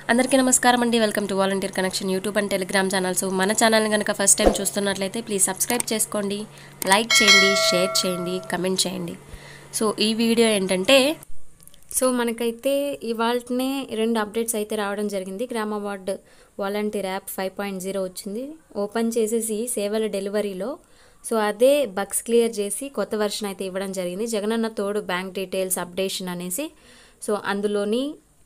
అందరికీ నమస్కారం అండి welcome to volunteer connection YouTube and Telegram channels మన ఛానల్ని కనుక ఫస్ట్ టైం చూస్తున్నట్లయితే ప్లీజ్ సబ్స్క్రైబ్ చేసుకోండి లైక్ చేయండి షేర్ చేయండి కమెంట్ చేయండి సో ఈ వీడియో ఏంటంటే సో మనకైతే ఇవాళనే రెండు అప్డేట్స్ అయితే రావడం జరిగింది గ్రామ ward volunteer app five point zero వచ్చింది ఓపెన్ చేసేసి సేవల డెలివరీలో సో అదే బగ్స్ క్లియర్ చేసి కొత్త వర్షన్ అయితే ఇవ్వడం జరిగింది Jagananna Thodu bank details updation అనేసి సో అందులోని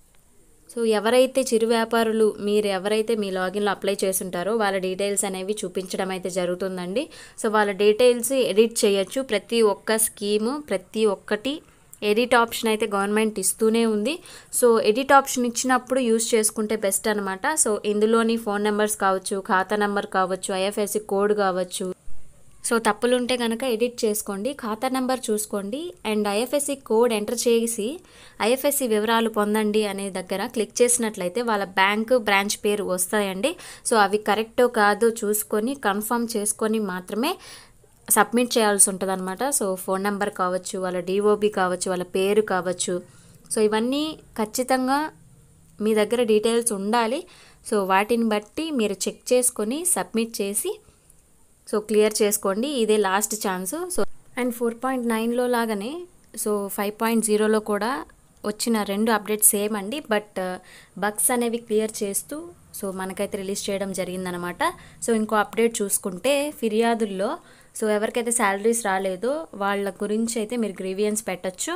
సో ఎవరైతే చిరు వ్యాపారులు మీరు ఎవరైతే మీ లాగిన్లో అప్లై చేసుంటారో వాళ్ళ డీటెయిల్స్ అనేవి చూపించడం అయితే జరుగుతుందండి సో వాళ్ళ డీటెయిల్స్ ఎడిట్ చేయొచ్చు ప్రతి ఒక్క స్కీము ప్రతి ఒక్కటి ఎడిట్ ఆప్షన్ అయితే గవర్నమెంట్ ఇస్తూనే ఉంది సో ఎడిట్ ఆప్షన్ ఇచ్చినప్పుడు యూస్ చేసుకుంటే బెస్ట్ అనమాట సో ఇందులోని ఫోన్ నెంబర్స్ కావచ్చు ఖాతా నెంబర్ కావచ్చు ఐఎఫ్ఎస్సి కోడ్ కావచ్చు సో తప్పులుంటే కనుక ఎడిట్ చేసుకోండి ఖాతా నెంబర్ చూసుకోండి అండ్ ఐఎఫ్ఎస్సి కోడ్ ఎంటర్ చేసి ఐఎఫ్ఎస్సి వివరాలు పొందండి అనే దగ్గర క్లిక్ చేసినట్లయితే వాళ్ళ బ్యాంక్ బ్రాంచ్ పేరు వస్తాయండి సో అవి కరెక్టో కాదో చూసుకొని కన్ఫర్మ్ చేసుకొని మాత్రమే సబ్మిట్ చేయాల్సి ఉంటుంది అనమాట సో ఫోన్ నెంబర్ కావచ్చు వాళ్ళ డిఓబి కావచ్చు వాళ్ళ పేరు కావచ్చు సో ఇవన్నీ ఖచ్చితంగా మీ దగ్గర డీటెయిల్స్ ఉండాలి సో వాటిని బట్టి మీరు చెక్ చేసుకొని సబ్మిట్ చేసి సో క్లియర్ చేసుకోండి ఇదే last chance so and four point నైన్లో లాగానే సో ఫైవ్ పాయింట్ జీరోలో కూడా వచ్చిన రెండు అప్డేట్స్ సేమ్ అండి బట్ బగ్స్ అనేవి క్లియర్ చేస్తూ సో మనకైతే రిలీజ్ చేయడం జరిగిందనమాట సో ఇంకో అప్డేట్ చూసుకుంటే ఫిర్యాదుల్లో సో ఎవరికైతే శాలరీస్ రాలేదో వాళ్ళ గురించి అయితే మీరు గ్రీవియన్స్ పెట్టచ్చు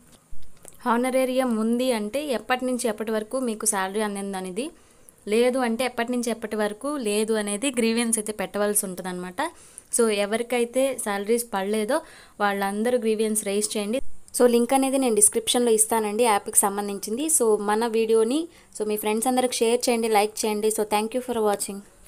హానరేరియం ఉంది అంటే ఎప్పటి నుంచి ఎప్పటి వరకు మీకు శాలరీ అందింది అనేది లేదు అంటే ఎప్పటి నుంచి ఎప్పటి వరకు లేదు అనేది గ్రీవియన్స్ అయితే పెట్టవలసి ఉంటుందన్నమాట సో ఎవరికైతే శాలరీస్ పడలేదో వాళ్ళందరూ గ్రీవియన్స్ రైజ్ చేయండి సో లింక్ అనేది నేను డిస్క్రిప్షన్లో ఇస్తానండి యాప్కి సంబంధించింది సో మన వీడియోని సో మీ ఫ్రెండ్స్ అందరికి షేర్ చేయండి లైక్ చేయండి so thank you for watching